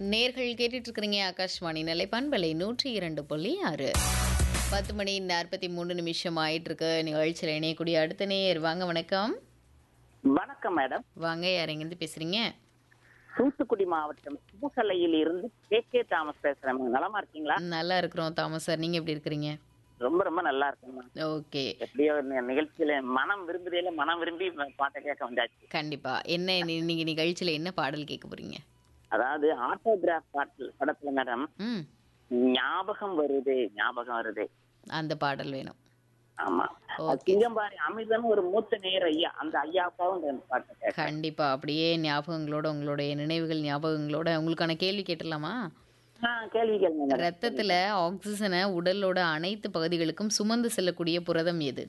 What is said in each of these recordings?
நேர்கள் கேட்டுட்டு இருக்கிறீங்க ஆகாஷ்வாணி நிலை பண்பலை நூற்றி இரண்டு புள்ளி ஆறு பத்து மணி நாற்பத்தி மூணு நிமிஷம் ஆயிட்டு இருக்கு நிகழ்ச்சியில் இணையக்கூடிய அடுத்த நேர் வாங்க வணக்கம் வணக்கம் மேடம் வாங்க யார் எங்கேருந்து பேசுறீங்க தூத்துக்குடி மாவட்டம் பூசலையில் இருந்து கே கே தாமஸ் பேசுறேன் நலமா இருக்கீங்களா நல்லா இருக்கிறோம் தாமஸ் சார் நீங்க எப்படி இருக்கிறீங்க ரொம்ப ரொம்ப நல்லா இருக்குங்க ஓகே எப்படியோ இந்த நிகழ்ச்சியில மனம் விரும்புதையில மனம் விரும்பி பாட்டை கேட்க வந்தாச்சு கண்டிப்பா என்ன நீ- நீங்க நிகழ்ச்சியில என்ன பாடல் கேட்க போறீங்க அதாவது ஆட்டோகிராஃப் பாட்டு படத்துல மேடம் ம் ஞாபகம் வருது ஞாபகம் வருது அந்த பாடல் வேணும் ஆமா அது சிங்கம்பாரி அமிர்தம் ஒரு மூத்த நேர் ஐயா அந்த ஐயாவுக்காகவும் இந்த பாட்டை கேட்க கண்டிப்பா அப்படியே ஞாபகங்களோட உங்களுடைய நினைவுகள் ஞாபகங்களோட உங்களுக்கான கேள்வி கேட்டலாமா ஆ கேள்வி கேளுங்க மேடம் ரத்தத்துல ஆக்சிஜனை உடலோட அனைத்து பகுதிகளுக்கும் சுமந்து செல்லக்கூடிய புரதம் எது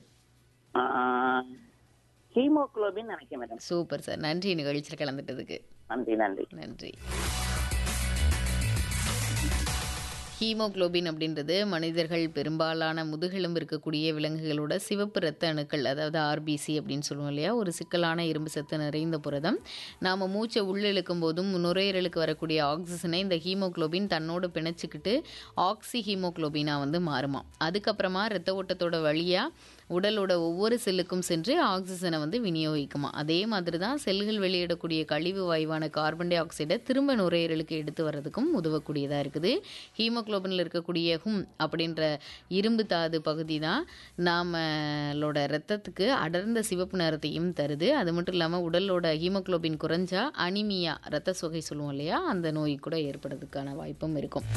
ஹீமோகுளோபின் நினைக்கிறேன் மேடம் சூப்பர் சார் நன்றி நிகழ்ச்சியில் கலந்துட்டதுக்கு நன்றி நன்றி நன்றி ஹீமோகுளோபின் அப்படின்றது மனிதர்கள் பெரும்பாலான முதுகெலும்பு இருக்கக்கூடிய விலங்குகளோட சிவப்பு இரத்த அணுக்கள் அதாவது ஆர்பிசி அப்படின்னு சொல்லுவோம் இல்லையா ஒரு சிக்கலான இரும்பு சத்து நிறைந்த புரதம் நாம் மூச்சை உள்ளிழுக்கும் போதும் நுரையீரலுக்கு வரக்கூடிய ஆக்சிஜனை இந்த ஹீமோகுளோபின் தன்னோடு பிணைச்சிக்கிட்டு ஆக்சி ஹீமோகுளோபினாக வந்து மாறுமா அதுக்கப்புறமா இரத்த ஓட்டத்தோட வழியாக உடலோட ஒவ்வொரு செல்லுக்கும் சென்று ஆக்சிஜனை வந்து விநியோகிக்குமா அதே மாதிரி தான் செல்கள் வெளியிடக்கூடிய கழிவு வாயுவான கார்பன் டை ஆக்சைடை திரும்ப நுரையீரலுக்கு எடுத்து வர்றதுக்கும் உதவக்கூடியதாக இருக்குது ஹீமோகுளோபினில் இருக்கக்கூடிய ஹும் அப்படின்ற இரும்பு தாது பகுதி தான் நாமளோட ரத்தத்துக்கு அடர்ந்த சிவப்பு நிறத்தையும் தருது அது மட்டும் இல்லாமல் உடலோட ஹீமோகுளோபின் குறைஞ்சா அனிமியா ரத்த சொகை சொல்லுவோம் இல்லையா அந்த நோய் கூட ஏற்படுறதுக்கான வாய்ப்பும் இருக்கும்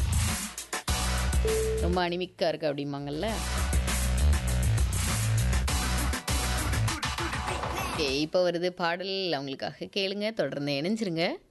ரொம்ப அனிமிக்காக இருக்குது அப்படிம்பாங்கல்ல ஓகே இப்போ வருது பாடல் அவங்களுக்காக கேளுங்க தொடர்ந்து இணைஞ்சிருங்க